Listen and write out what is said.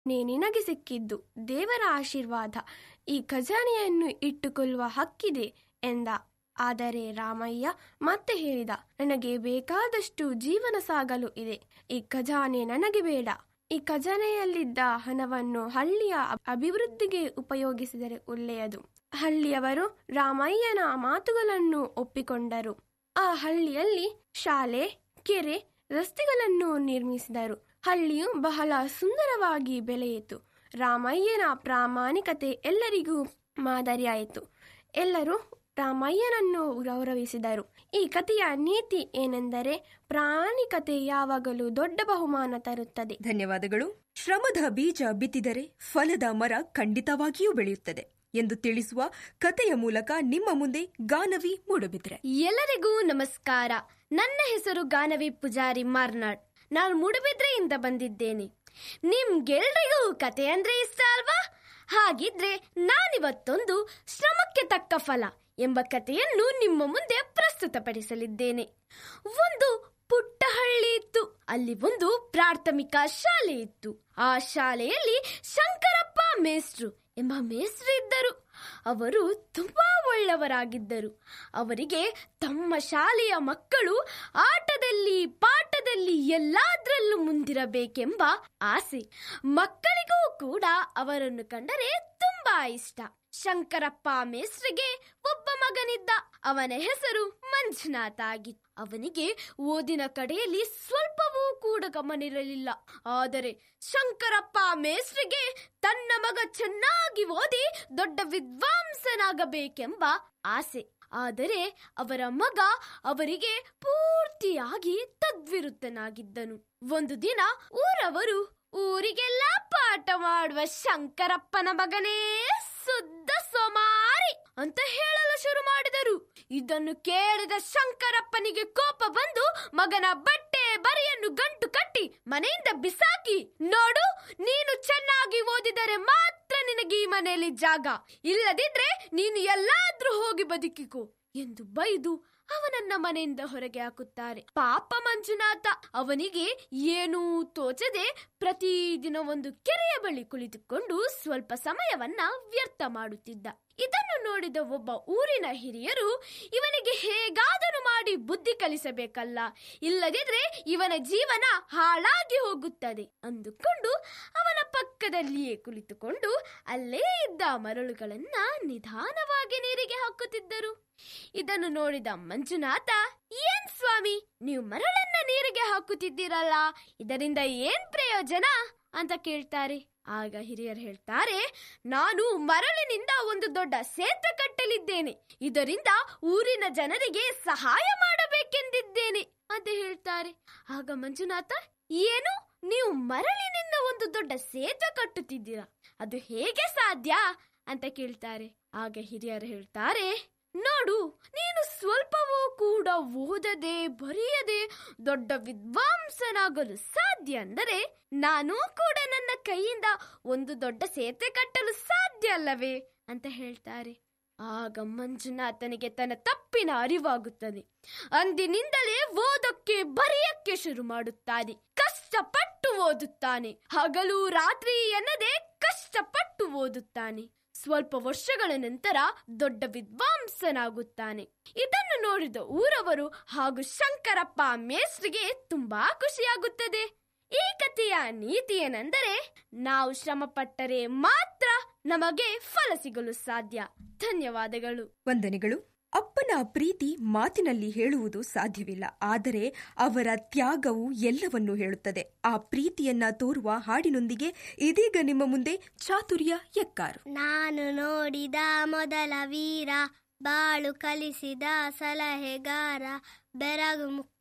ನೇ ನಿನಗೆ ಸಿಕ್ಕಿದ್ದು ದೇವರ ಆಶೀರ್ವಾದ ಈ ಖಜಾನೆಯನ್ನು ಇಟ್ಟುಕೊಳ್ಳುವ ಹಕ್ಕಿದೆ ಎಂದ ಆದರೆ ರಾಮಯ್ಯ ಮತ್ತೆ ಹೇಳಿದ ನನಗೆ ಬೇಕಾದಷ್ಟು ಜೀವನ ಸಾಗಲು ಇದೆ ಈ ಖಜಾನೆ ನನಗೆ ಬೇಡ ಈ ಖಜಾನೆಯಲ್ಲಿದ್ದ ಹಣವನ್ನು ಹಳ್ಳಿಯ ಅಭಿವೃದ್ಧಿಗೆ ಉಪಯೋಗಿಸಿದರೆ ಒಳ್ಳೆಯದು ಹಳ್ಳಿಯವರು ರಾಮಯ್ಯನ ಮಾತುಗಳನ್ನು ಒಪ್ಪಿಕೊಂಡರು ಆ ಹಳ್ಳಿಯಲ್ಲಿ ಶಾಲೆ ಕೆರೆ ರಸ್ತೆಗಳನ್ನು ನಿರ್ಮಿಸಿದರು ಹಳ್ಳಿಯು ಬಹಳ ಸುಂದರವಾಗಿ ಬೆಳೆಯಿತು ರಾಮಯ್ಯನ ಪ್ರಾಮಾಣಿಕತೆ ಎಲ್ಲರಿಗೂ ಮಾದರಿಯಾಯಿತು ಎಲ್ಲರೂ ರಾಮಯ್ಯನನ್ನು ಗೌರವಿಸಿದರು ಈ ಕಥೆಯ ನೀತಿ ಏನೆಂದರೆ ಪ್ರಾಣಿಕತೆ ಯಾವಾಗಲೂ ದೊಡ್ಡ ಬಹುಮಾನ ತರುತ್ತದೆ ಧನ್ಯವಾದಗಳು ಶ್ರಮದ ಬೀಜ ಬಿತ್ತಿದರೆ ಫಲದ ಮರ ಖಂಡಿತವಾಗಿಯೂ ಬೆಳೆಯುತ್ತದೆ ಎಂದು ತಿಳಿಸುವ ಕಥೆಯ ಮೂಲಕ ನಿಮ್ಮ ಮುಂದೆ ಗಾನವಿ ಮೂಡಬಿದ್ರೆ ಎಲ್ಲರಿಗೂ ನಮಸ್ಕಾರ ನನ್ನ ಹೆಸರು ಗಾನವಿ ಪೂಜಾರಿ ಮಾರ್ನಾಡ್ ನಾನು ಮೂಡಬಿದ್ರೆಯಿಂದ ಬಂದಿದ್ದೇನೆ ನಿಮ್ಗೆಲ್ರಿಗೂ ಕತೆ ಅಂದ್ರೆ ಇಷ್ಟ ಅಲ್ವಾ ಹಾಗಿದ್ರೆ ನಾನಿವತ್ತೊಂದು ಶ್ರಮಕ್ಕೆ ತಕ್ಕ ಫಲ ಎಂಬ ಕಥೆಯನ್ನು ನಿಮ್ಮ ಮುಂದೆ ಪ್ರಸ್ತುತಪಡಿಸಲಿದ್ದೇನೆ ಒಂದು ಪುಟ್ಟ ಹಳ್ಳಿ ಇತ್ತು ಅಲ್ಲಿ ಒಂದು ಪ್ರಾಥಮಿಕ ಶಾಲೆ ಇತ್ತು ಆ ಶಾಲೆಯಲ್ಲಿ ಶಂಕರಪ್ಪ ಮೇಸ್ಟ್ರು ಎಂಬ ಮೇಸ್ಟ್ರು ಇದ್ದರು ಅವರು ತುಂಬಾ ಒಳ್ಳೆಯವರಾಗಿದ್ದರು ಅವರಿಗೆ ತಮ್ಮ ಶಾಲೆಯ ಮಕ್ಕಳು ಆಟದಲ್ಲಿ ಪಾಠದಲ್ಲಿ ಎಲ್ಲಾದ್ರಲ್ಲೂ ಮುಂದಿರಬೇಕೆಂಬ ಆಸೆ ಮಕ್ಕಳಿಗೂ ಕೂಡ ಅವರನ್ನು ಕಂಡರೆ ತುಂಬಾ ಇಷ್ಟ ಶಂಕರಪ್ಪ ಮೇಸ್ಟ್ರಿಗೆ ಒಬ್ಬ ಮಗನಿದ್ದ ಅವನ ಹೆಸರು ಮಂಜುನಾಥ ಆಗಿತ್ತು ಅವನಿಗೆ ಓದಿನ ಕಡೆಯಲ್ಲಿ ಸ್ವಲ್ಪವೂ ಕೂಡ ಗಮನಿರಲಿಲ್ಲ ಆದರೆ ಶಂಕರಪ್ಪ ಮೇಸ್ಟ್ರಿಗೆ ತನ್ನ ಮಗ ಚೆನ್ನಾಗಿ ಓದಿ ದೊಡ್ಡ ವಿದ್ವಾಂಸನಾಗಬೇಕೆಂಬ ಆಸೆ ಆದರೆ ಅವರ ಮಗ ಅವರಿಗೆ ಪೂರ್ತಿಯಾಗಿ ತದ್ವಿರುದ್ಧನಾಗಿದ್ದನು ಒಂದು ದಿನ ಊರವರು ಊರಿಗೆಲ್ಲ ಪಾಠ ಮಾಡುವ ಶಂಕರಪ್ಪನ ಮಗನೇ ಶುದ್ಧ ಸೋಮಾರಿ ಅಂತ ಹೇಳಲು ಶುರು ಮಾಡಿದರು ಇದನ್ನು ಕೇಳಿದ ಶಂಕರಪ್ಪನಿಗೆ ಕೋಪ ಬಂದು ಮಗನ ಬಟ್ಟೆ ಬರೆಯನ್ನು ಗಂಟು ಕಟ್ಟಿ ಮನೆಯಿಂದ ಬಿಸಾಕಿ ನೋಡು ನೀನು ಚೆನ್ನಾಗಿ ಓದಿದರೆ ಮಾತ್ರ ನಿನಗೆ ಈ ಮನೆಯಲ್ಲಿ ಜಾಗ ಇಲ್ಲದಿದ್ರೆ ನೀನು ಎಲ್ಲಾದ್ರೂ ಹೋಗಿ ಬದುಕಿಕೋ ಎಂದು ಬೈದು ಅವನನ್ನ ಮನೆಯಿಂದ ಹೊರಗೆ ಹಾಕುತ್ತಾರೆ ಪಾಪ ಮಂಜುನಾಥ ಅವನಿಗೆ ಏನೂ ತೋಚದೆ ಪ್ರತಿದಿನ ಒಂದು ಕೆರೆಯ ಬಳಿ ಕುಳಿತುಕೊಂಡು ಸ್ವಲ್ಪ ಸಮಯವನ್ನ ವ್ಯರ್ಥ ಮಾಡುತ್ತಿದ್ದ ಇದನ್ನು ನೋಡಿದ ಒಬ್ಬ ಊರಿನ ಹಿರಿಯರು ಇವನಿಗೆ ಹೇಗಾದರೂ ಮಾಡಿ ಬುದ್ಧಿ ಕಲಿಸಬೇಕಲ್ಲ ಇಲ್ಲದಿದ್ರೆ ಇವನ ಜೀವನ ಹಾಳಾಗಿ ಹೋಗುತ್ತದೆ ಅಂದುಕೊಂಡು ಅವನ ಪಕ್ಕದಲ್ಲಿಯೇ ಕುಳಿತುಕೊಂಡು ಅಲ್ಲೇ ಇದ್ದ ಮರಳುಗಳನ್ನ ನಿಧಾನವಾಗಿ ನೀರಿಗೆ ಹಾಕುತ್ತಿದ್ದರು ಇದನ್ನು ನೋಡಿದ ಮಂಜುನಾಥ ಏನ್ ಸ್ವಾಮಿ ನೀವು ಮರಳನ್ನ ನೀರಿಗೆ ಹಾಕುತ್ತಿದ್ದೀರಲ್ಲ ಇದರಿಂದ ಏನ್ ಪ್ರಯೋಜನ ಅಂತ ಕೇಳ್ತಾರೆ ಆಗ ಹಿರಿಯರು ಹೇಳ್ತಾರೆ ನಾನು ಮರಳಿನಿಂದ ಒಂದು ದೊಡ್ಡ ಸೇತುವೆ ಕಟ್ಟಲಿದ್ದೇನೆ ಇದರಿಂದ ಊರಿನ ಜನರಿಗೆ ಸಹಾಯ ಮಾಡಬೇಕೆಂದಿದ್ದೇನೆ ಅಂತ ಹೇಳ್ತಾರೆ ಆಗ ಮಂಜುನಾಥ ಏನು ನೀವು ಮರಳಿನಿಂದ ಒಂದು ದೊಡ್ಡ ಸೇತುವೆ ಕಟ್ಟುತ್ತಿದ್ದೀರಾ ಅದು ಹೇಗೆ ಸಾಧ್ಯ ಅಂತ ಕೇಳ್ತಾರೆ ಆಗ ಹಿರಿಯರು ಹೇಳ್ತಾರೆ ನೋಡು ನೀನು ಸ್ವಲ್ಪವೂ ಕೂಡ ಓದದೆ ಬರೆಯದೆ ದೊಡ್ಡ ವಿದ್ವಾಂಸನಾಗಲು ಸಾಧ್ಯ ಅಂದರೆ ನಾನು ಕೂಡ ನನ್ನ ಕೈಯಿಂದ ಒಂದು ದೊಡ್ಡ ಸೇತುವೆ ಕಟ್ಟಲು ಸಾಧ್ಯ ಅಲ್ಲವೇ ಅಂತ ಹೇಳ್ತಾರೆ ಆಗ ಮಂಜುನಾಥನಿಗೆ ತನ್ನ ತಪ್ಪಿನ ಅರಿವಾಗುತ್ತದೆ ಅಂದಿನಿಂದಲೇ ಓದಕ್ಕೆ ಬರೆಯಕ್ಕೆ ಶುರು ಮಾಡುತ್ತಾನೆ ಕಷ್ಟಪಟ್ಟು ಓದುತ್ತಾನೆ ಹಗಲು ರಾತ್ರಿ ಎನ್ನದೆ ಕಷ್ಟಪಟ್ಟು ಓದುತ್ತಾನೆ ಸ್ವಲ್ಪ ವರ್ಷಗಳ ನಂತರ ದೊಡ್ಡ ವಿದ್ವಾಂಸನಾಗುತ್ತಾನೆ ಇದನ್ನು ನೋಡಿದ ಊರವರು ಹಾಗೂ ಶಂಕರಪ್ಪ ಮೇಸ್ಟ್ರಿಗೆ ತುಂಬಾ ಖುಷಿಯಾಗುತ್ತದೆ ಈ ಕಥೆಯ ನೀತಿ ಏನೆಂದರೆ ನಾವು ಶ್ರಮ ಪಟ್ಟರೆ ಮಾತ್ರ ನಮಗೆ ಫಲ ಸಿಗಲು ಸಾಧ್ಯ ಧನ್ಯವಾದಗಳು ವಂದನೆಗಳು ಅಪ್ಪನ ಪ್ರೀತಿ ಮಾತಿನಲ್ಲಿ ಹೇಳುವುದು ಸಾಧ್ಯವಿಲ್ಲ ಆದರೆ ಅವರ ತ್ಯಾಗವು ಎಲ್ಲವನ್ನೂ ಹೇಳುತ್ತದೆ ಆ ಪ್ರೀತಿಯನ್ನ ತೋರುವ ಹಾಡಿನೊಂದಿಗೆ ಇದೀಗ ನಿಮ್ಮ ಮುಂದೆ ಚಾತುರ್ಯ ಎಕ್ಕಾರು ನಾನು ನೋಡಿದ ಮೊದಲ ವೀರ ಬಾಳು ಕಲಿಸಿದ ಸಲಹೆಗಾರ ಬೆರಗು